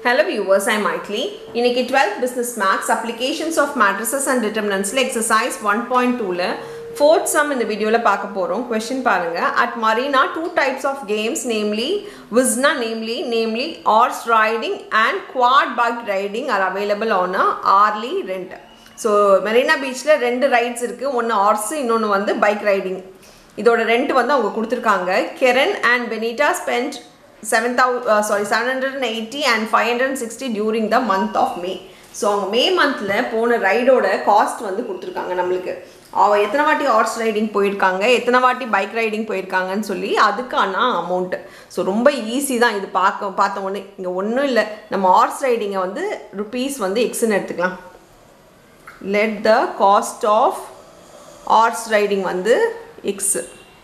Hello viewers, I'm Maitli. இன்னைக்கு 12th Business Maths Applications of Matrices and Determinantsல exercise 1.2ல fourth sum இந்த வீடியோவில் பார்க்க போகிறோம் கொஷின் பாருங்க at Marina two types of games namely Vizna namely namely horse riding and quad bike riding are available on a hourly rent so Marina பீச்சில் ரெண்டு rights இருக்குது ஒன்று hours இன்னொன்று வந்து பைக் ரைடிங் இதோட ரெண்ட் வந்து அவங்க கொடுத்துருக்காங்க Karen and Benita spend seven thou sorry seven hundred and eighty and five hundred and sixty during the month of May so அவங்க மே மந்தில் போன ரைடோட காஸ்ட் வந்து கொடுத்துருக்காங்க நம்மளுக்கு அவ எத்தனை வாட்டி ஹார்ஸ் ரைடிங் போயிருக்காங்க எத்தனை வாட்டி பைக் ரைடிங் போயிருக்காங்கன்னு சொல்லி அதுக்கான அமௌண்ட்டு ஸோ ரொம்ப ஈஸி தான் இது பார்க்க பார்த்த உடனே இங்கே ஒன்றும் இல்லை நம்ம ஹார்ஸ் ரைடிங்கை வந்து ருபீஸ் வந்து எக்ஸ்ன்னு எடுத்துக்கலாம் let the cost of horse riding வந்து எக்ஸ்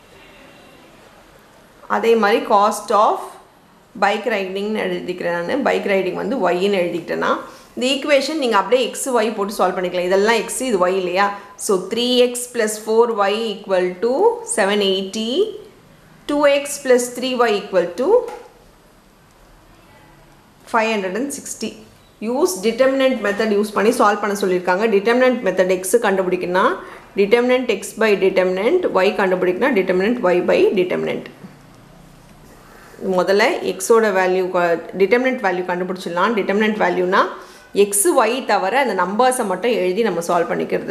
அதே மாதிரி காஸ்ட் ஆஃப் பைக் ரைடிங்னு எழுதிக்கிறேன் நான் பைக் ரைடிங் வந்து ஒய்ன்னு எழுதிக்கிட்டேன்னா இந்த ஈக்குவேஷன் நீங்கள் அப்படியே எக்ஸ் ஒய் போட்டு சால்வ் பண்ணிக்கலாம் இதெல்லாம் எக்ஸ் இது ஒய் இல்லையா so three x plus four y equal to seven eighty two x plus three y equal to five hundred and sixty use determinant method use பண்ணி solve பண்ண சொல்லியிருக்காங்க determinant method x கண்டுபிடிக்கணும்னா determinant x by determinant y கண்டுபிடிக்கணும் determinant y by determinant முதல்ல எக்ஸோட value determinant value கண்டுபிடிச்சிடலாம் determinant வேல்யூனா x y தவிர அந்த நம்பர்ஸை மட்டும் எழுதி நம்ம சால்வ் பண்ணிக்கிறது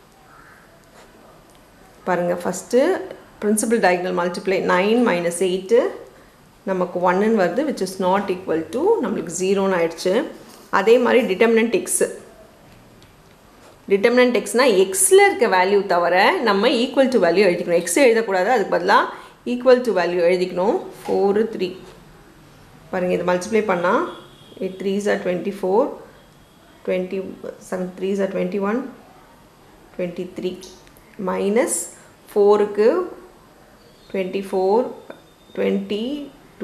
பாருங்கள் first principal diagonal multiply nine minus eight நமக்கு ஒன்னுன்னு வருது which is not equal to நம்மளுக்கு ஜீரோன்னு ஆயிடுச்சு அதே மாதிரி டிட்டர்மினன்ட் எக்ஸு டிட்டர்மினன்ட் எக்ஸ்னால் எக்ஸில் இருக்க வேல்யூ தவிர நம்ம ஈக்குவல் டு வேல்யூ எழுதிக்கணும் எக்ஸ் எழுதக்கூடாது அதுக்கு பதிலாக ஈக்குவல் டு வேல்யூ எழுதிக்கணும் ஃபோரு த்ரீ பாருங்கள் இது மல்டிப்ளை பண்ணால் eight threes are twenty four twenty seven threes are twenty one twenty three minus ஃபோருக்கு டுவெண்ட்டி ஃபோர் டுவெண்ட்டி டூ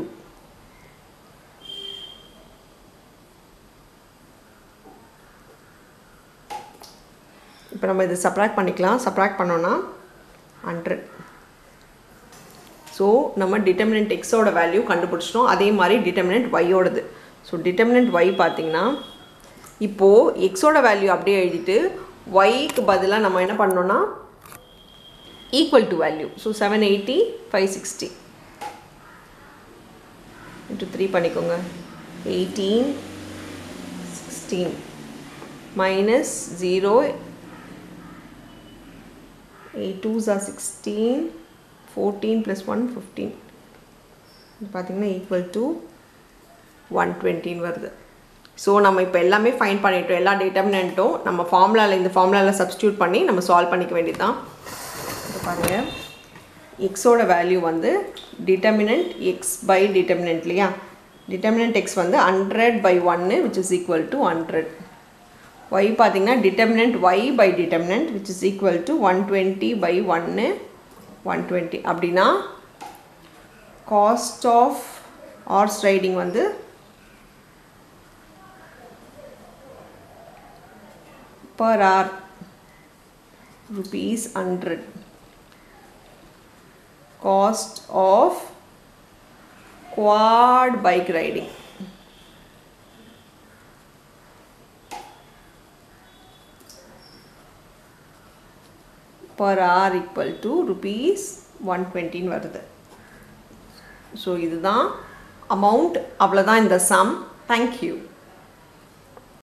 இப்போ நம்ம இது சப்ராக்ட் பண்ணிக்கலாம் சப்ராக்ட் பண்ணோன்னா ஹண்ட்ரட் ஸோ நம்ம டிட்டர்மினன்ட் எக்ஸோட வேல்யூ கண்டுபிடிச்சிட்டோம் அதே மாதிரி டிட்டர்மினன்ட் ஒய்யோடது ஸோ டிட்டர்மினன்ட் ஒய் பார்த்தீங்கன்னா இப்போது எக்ஸோட வேல்யூ அப்படியே எழுதிட்டு ஒய்க்கு பதிலாக நம்ம என்ன பண்ணோன்னா equal to value so seven eighty five sixty into three பண்ணிக்கோங்க eighteen sixteen minus zero eight twos are sixteen fourteen plus one fifteen இது பார்த்திங்கன்னா ஈக்குவல் டு ஒன் டுவெண்ட்டின்னு வருது ஸோ நம்ம இப்போ எல்லாமே ஃபைன் பண்ணிட்டோம் எல்லா டிட்டர்மினண்ட்டும் நம்ம ஃபார்முலாவில் இந்த ஃபார்முலாவில் சப்ஸ்டியூட் பண்ணி நம்ம சால்வ் பண்ணிக்க வேண்டியது தான் இப்போ பாருங்கள் எக்ஸோட வேல்யூ வந்து டிட்டர்மினன்ட் எக்ஸ் பை டிட்டர்மினன்ட் இல்லையா டிட்டர்மினன்ட் எக்ஸ் வந்து ஹண்ட்ரட் பை ஒன்று which is equal to hundred y பார்த்தீங்கன்னா determinant y by determinant which is equal to one twenty by ஒன்று ஒன் டுவெண்ட்டி அப்படின்னா காஸ்ட் ஆஃப் ஹார்ஸ் ரைடிங் வந்து per hour rupees 100 cost of quad bike riding per hour equal to rupees 120 வருது so இதுதான் amount அவ்வளோதான் இந்த some thank you